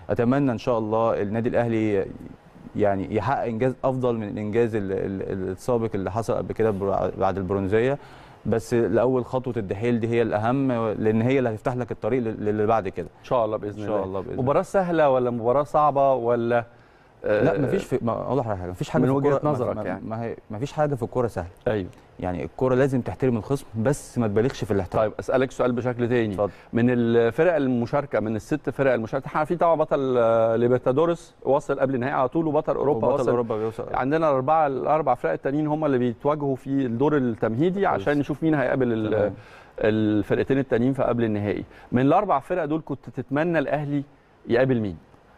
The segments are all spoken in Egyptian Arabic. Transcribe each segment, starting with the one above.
اتمنى ان شاء الله النادي الاهلي يعني يحقق انجاز افضل من الانجاز ال- ال- السابق اللي حصل قبل كده بر- بعد البرونزيه بس الاول خطوه الدحيل دي هي الاهم لان هي اللي هتفتح لك الطريق لل- للي بعد كده ان شاء الله باذن ان الله شاء الله باذن الله مباراه سهله ولا مباراه صعبه ولا لا مفيش في ما اقول لك على حاجه مفيش حاجه من في وجهة الكورة- ما- نظرك ما- يعني. ما هي مفيش حاجه في الكوره سهله ايوه يعني الكوره لازم تحترم الخصم بس ما تبالغش في الاحترام طيب اسالك سؤال بشكل تاني اتفضل من الفرق المشاركه من الست فرق المشاركه احنا عارفين طبعا بطل آه، ليبرتادورس وصل قبل النهائي على طول وبطل اوروبا وبطل وصل اوروبا بيوصل عندنا الاربعه الاربع فرق التانيين هم اللي بيتواجهوا في الدور التمهيدي عشان نشوف مين هيقابل ال- تمام. الفرقتين التانيين في قبل النهائي من الاربع فرق دول كنت تتمنى الاهلي يقابل مين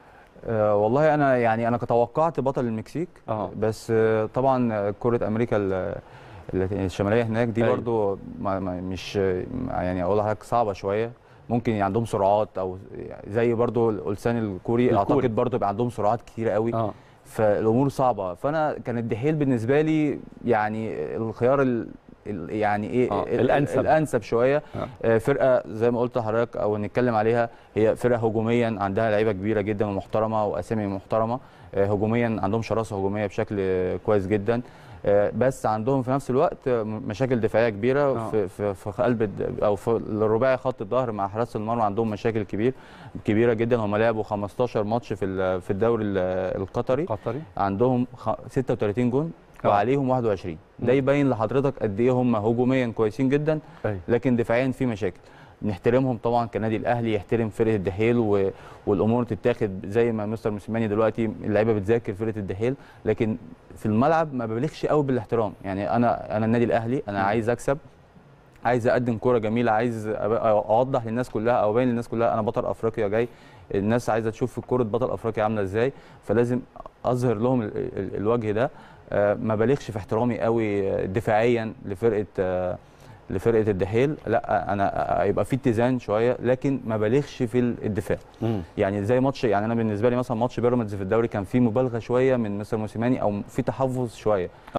آه والله انا يعني انا توقعت بطل المكسيك اه بس آه طبعا كره امريكا ال- ال- الشماليه هناك دي أيوة. برضو برضو ما ما مش يعني اقول لحضرتك صعبه شويه ممكن عندهم سرعات او زي برضو الألسان الكوري, الكوري. اعتقد برضو يبقى عندهم سرعات كتيره قوي اه فالامور صعبه فانا كان الدحيل بالنسبه لي يعني الخيار ال ال- يعني ايه آه، ال- الأنسب. الانسب شويه آه. آه، فرقه زي ما قلت لحضرتك او نتكلم عليها هي فرقه هجوميا عندها لعيبه كبيره جدا ومحترمه واسامي محترمه آه، هجوميا عندهم شراسه هجوميه بشكل آه، كويس جدا آه، بس عندهم في نفس الوقت آه، مشاكل دفاعيه كبيره آه. في في في قلب الد- او في الرباعي خط الظهر مع حراسه المرمى عندهم مشاكل كبير كبيره جدا هم لعبوا 15 ماتش في ال- في الدوري ال- القطري قطري عندهم خ- 36 جون آه. وعليهم 21 ده مم. يبين لحضرتك قد ايه هم هجوميا كويسين جدا ايوه لكن دفاعيا في مشاكل نحترمهم طبعا كنادي الاهلي يحترم فرقه الدحيل و... والامور تتاخد زي ما مستر موسيماني دلوقتي اللعيبه بتذاكر فرقه الدحيل لكن في الملعب ما ببالغش قوي بالاحترام يعني انا انا النادي الاهلي انا مم. عايز اكسب عايز اقدم كوره جميله عايز أبقى- اوضح للناس كلها او ابين للناس كلها انا بطل افريقيا جاي الناس عايزه تشوف كوره بطل افريقيا عامله ازاي فلازم اظهر لهم ال- ال- الوجه ده آه، ما بالغش في احترامي قوي آه، دفاعيا لفرقه آه، لفرقه الدحيل لا انا يبقى في اتزان شويه لكن ما بالغش في الدفاع مم. يعني زي ماتش يعني انا بالنسبه لي مثلا ماتش بيراميدز في الدوري كان فيه مبالغه شويه من مستر موسيماني او في تحفظ شويه